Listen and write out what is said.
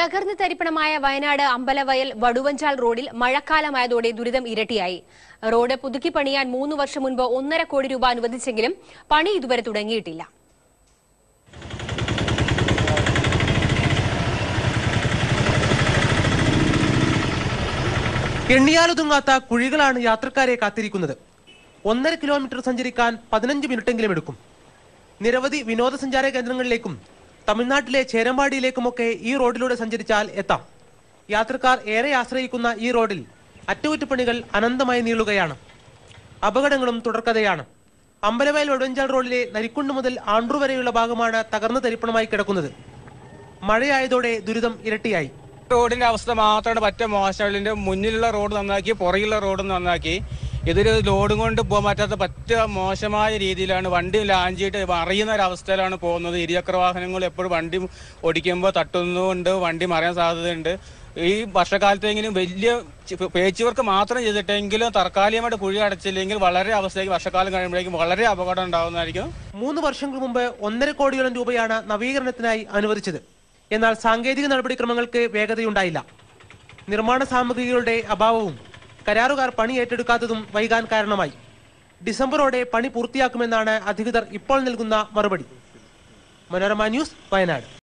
തകർന്ന് തരിപ്പണമായ വയനാട് അമ്പലവയൽ വടുവഞ്ചാൽ റോഡിൽ മഴക്കാലമായതോടെ ദുരിതം ഇരട്ടിയായി റോഡ് പുതുക്കി പണിയാൻ മൂന്ന് വർഷം മുൻപ് ഒന്നര കോടി രൂപ അനുവദിച്ചെങ്കിലും പണി ഇതുവരെ തുടങ്ങിയിട്ടില്ല എണ്ണിയാലൊതുങ്ങാത്ത കുഴികളാണ് യാത്രക്കാരെ കാത്തിരിക്കുന്നത് ഒന്നര കിലോമീറ്റർ സഞ്ചരിക്കാൻ പതിനഞ്ച് മിനിറ്റെങ്കിലും എടുക്കും നിരവധി വിനോദസഞ്ചാര കേന്ദ്രങ്ങളിലേക്കും തമിഴ്നാട്ടിലെ ചേരമ്പാടിയിലേക്കുമൊക്കെ ഈ റോഡിലൂടെ സഞ്ചരിച്ചാൽ എത്താം യാത്രക്കാർ ഏറെ ആശ്രയിക്കുന്ന ഈ റോഡിൽ അറ്റകുറ്റപ്പണികൾ അനന്തമായി നീളുകയാണ് അപകടങ്ങളും തുടർക്കഥയാണ് അമ്പലവയൽ ഒടഞ്ചാൽ റോഡിലെ നരിക്കുണ്ട് മുതൽ ആണ്ട്രു വരെയുള്ള ഭാഗമാണ് തകർന്നു തരിപ്പണമായി കിടക്കുന്നത് മഴയായതോടെ ദുരിതം ഇരട്ടിയായി റോഡിന്റെ അവസ്ഥ മാത്രമാണ് പറ്റ മോശം മുന്നിലുള്ള റോഡ് നന്നാക്കി പുറകിലുള്ള റോഡ് നന്നാക്കി ഇതൊരു ലോഡും കൊണ്ട് പോകാൻ പറ്റാത്ത പറ്റ മോശമായ രീതിയിലാണ് വണ്ടി ലാഞ്ചിയിട്ട് അറിയുന്ന ഒരവസ്ഥയിലാണ് പോകുന്നത് ഇരുചക്ര വാഹനങ്ങൾ എപ്പോഴും വണ്ടി ഓടിക്കുമ്പോൾ തട്ടുന്നുണ്ട് വണ്ടി മറിയാൻ സാധ്യതയുണ്ട് ഈ വർഷക്കാലത്തെങ്കിലും വലിയ ചി- പേച്ചുവർക്ക് മാത്രം ചെയ്തിട്ടെങ്കിലും താൽക്കാലികമായിട്ട് കുഴി അടച്ചില്ലെങ്കിൽ വളരെ അവസ്ഥയ്ക്ക് വർഷക്കാലം കഴിയുമ്പോഴേക്കും വളരെ അപകടം ഉണ്ടാകുന്നതായിരിക്കും മൂന്ന് വർഷങ്ങൾ മുമ്പ് ഒന്നര കോടിയോളം രൂപയാണ് നവീകരണത്തിനായി അനുവദിച്ചത് എന്നാൽ സാങ്കേതിക നടപടിക്രമങ്ങൾക്ക് വേഗതയുണ്ടായില്ല നിർമ്മാണ സാമഗ്രികളുടെ അഭാവവും കരാറുകാർ പണി ഏറ്റെടുക്കാത്തതും വൈകാൻ കാരണമായി ഡിസംബറോടെ പണി പൂർത്തിയാക്കുമെന്നാണ് അധികൃതർ ഇപ്പോൾ നൽകുന്ന മറുപടി മനോരമ ന്യൂസ് വയനാട്